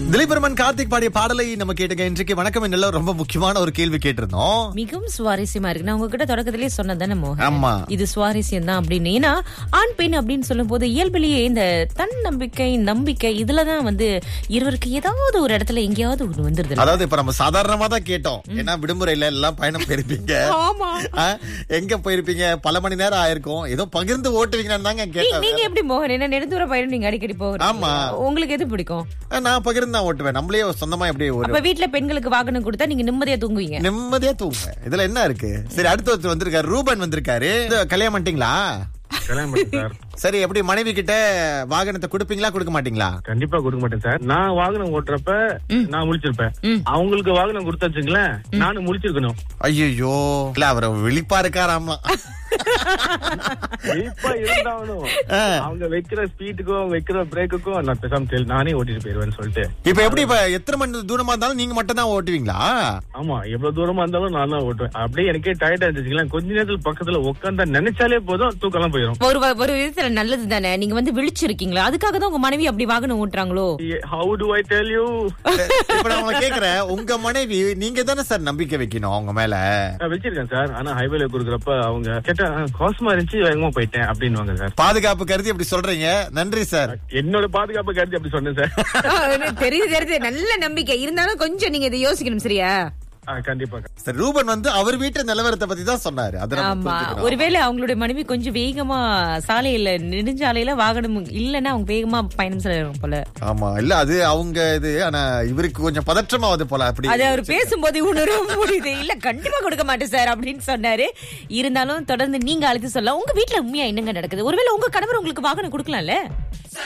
திலீபரமன் கார்த்திக் பாடிய பாடலை நம்ம கேட்டுக்க இன்றைக்கு வணக்கம் என்னல ரொம்ப முக்கியமான ஒரு கேள்வி கேட்டிருந்தோம் மிகவும் சுவாரஸ்யமா இருக்கு நான் உங்ககிட்ட தொடக்கத்திலேயே சொன்னதானே மோகன் ஆமா இது சுவாரஸ்யம் தான் அப்படின்னு ஏன்னா ஆண் பெண் அப்படின்னு சொல்லும் போது இயல்பிலேயே இந்த தன்னம்பிக்கை நம்பிக்கை இதுலதான் வந்து இருவருக்கு ஏதாவது ஒரு இடத்துல எங்கேயாவது ஒண்ணு வந்துருது அதாவது இப்ப நம்ம சாதாரணமா தான் கேட்டோம் ஏன்னா விடுமுறையில எல்லாம் பயணம் போயிருப்பீங்க ஆமா ஆ, எங்க போயிருப்பீங்க பல மணி நேரம் ஆயிருக்கும் ஏதோ பகிர்ந்து ஓட்டுவீங்கன்னு தாங்க நீ- கேட்டேன் நீங்க எப்படி மோகன் என்ன நெடுந்தூர பயணம் நீங்க அடிக்கடி போகிறீங்க ஆமா. உங்களுக்கு எது பிடிக்கும் ஆ, நான் பகிர்ந்து தான் ஓட்டுவேன் நம்மளே சொந்தமா எப்படி ஒரு அப்ப வீட்ல பெண்களுக்கு வாகனம் கொடுத்தா நீங்க நிம்மதியா தூங்குவீங்க நிம்மதியா தூங்குவேன் இதுல என்ன இருக்கு சரி அடுத்த ஒருத்தர் வந்திருக்காரு ரூபன் வந்திருக்காரு இது கல்யாணம் பண்ணிட்டீங்களா கல்யாணம் பண்ணேன் சார் சரி எப்படி மனைவி கிட்ட வாகனத்தை கொடுப்பீங்களா கொடுக்க மாட்டீங்களா கண்டிப்பா கொடுக்க மாட்டேன் சார் நான் வாகனம் ஓட்டுறப்ப நான் முழிச்சிருப்பேன் ம். அவங்களுக்கு வாகனம் கொடுத்தாச்சுங்களேன் நானும் முழிச்சிருக்கணும் ஐயோ இல்ல அவர் விழிப்பா இருக்காராமா இப்ப இருந்தாலும் ஆ. அவங்க வைக்கிற ஸ்பீடுக்கும் அவங்க வைக்கிற பிரேக்குக்கும் நான் பேசாம தெரி- நானே ஓட்டிட்டு போயிருவேன்னு சொல்லிட்டு இப்ப எப்படி இப்ப எத்தனை மணி தூரமா இருந்தாலும் நீங்க மட்டும் தான் ஓட்டுவீங்களா ஆமா எவ்வளவு தூரமா இருந்தாலும் நான் தான் ஓட்டுவேன் அப்படியே எனக்கே டயர்டா இருந்துச்சுங்களேன் கொஞ்ச நேரத்துல பக்கத்துல உட்காந்தா நினைச்சாலே போதும் தூக்கலாம் போயிடும் ஒரு வ- ஒரு விதத்துல நல்லது தானே நீங்க வந்து விழிச்சிருக்கீங்களா அதுக்காக தான் உங்க மனைவி அப்படி வாகனம் ஓட்டுறாங்களோ how to I tell you இப்ப நான் உங்களை கேக்குறேன் உங்க மனைவி நீங்க தானே சார் நம்பிக்கை வைக்கணும் அவங்க மேல வச்சிருக்கேன் சார் ஆனா ஹைவேல கொடுக்குறப்ப அவங்க கேட்டா கோசமா இருந்துச்சு வேகமா போயிட்டேன் அப்படின்னு சார் பாதுகாப்பு கருதி அப்படி சொல்றீங்க நன்றி சார் என்னோட பாதுகாப்பு கருதி அப்படி சொன்னேன் சார் தெரியுது தெரியுது நல்ல நம்பிக்கை இருந்தாலும் கொஞ்சம் நீங்க இதை யோசிக்கணும் சரியா ஆ, கண்டிப்பா சரி ரூபன் வந்து அவர் வீட்டு நிலவரத்தை பத்தி தான் சொன்னாரு அதை நம்ம ஆமா புரிஞ்சுக்கணும். ஒருவேளை அவங்களுடைய மனைவி கொஞ்சம் வேகமா சாலையில நெடுஞ்சாலையில வாகனம் இல்லைன்னா அவங்க வேகமா பயணம் செய்யறாங்க போல ஆமா இல்ல அது அவங்க இது ஆனா இவருக்கு கொஞ்சம் பதற்றமாவது போல அப்படி அது அவர் பேசும்போது உணர முடியுது இல்ல கண்டிப்பா கொடுக்க மாட்டேன் சார் அப்படின்னு சொன்னாரு இருந்தாலும் தொடர்ந்து நீங்க அழைத்து சொல்ல உங்க வீட்ல உண்மையா என்னங்க நடக்குது ஒருவேளை உங்க கணவர் உங்களுக்கு வாகனம் கொடுக்கலாம்ல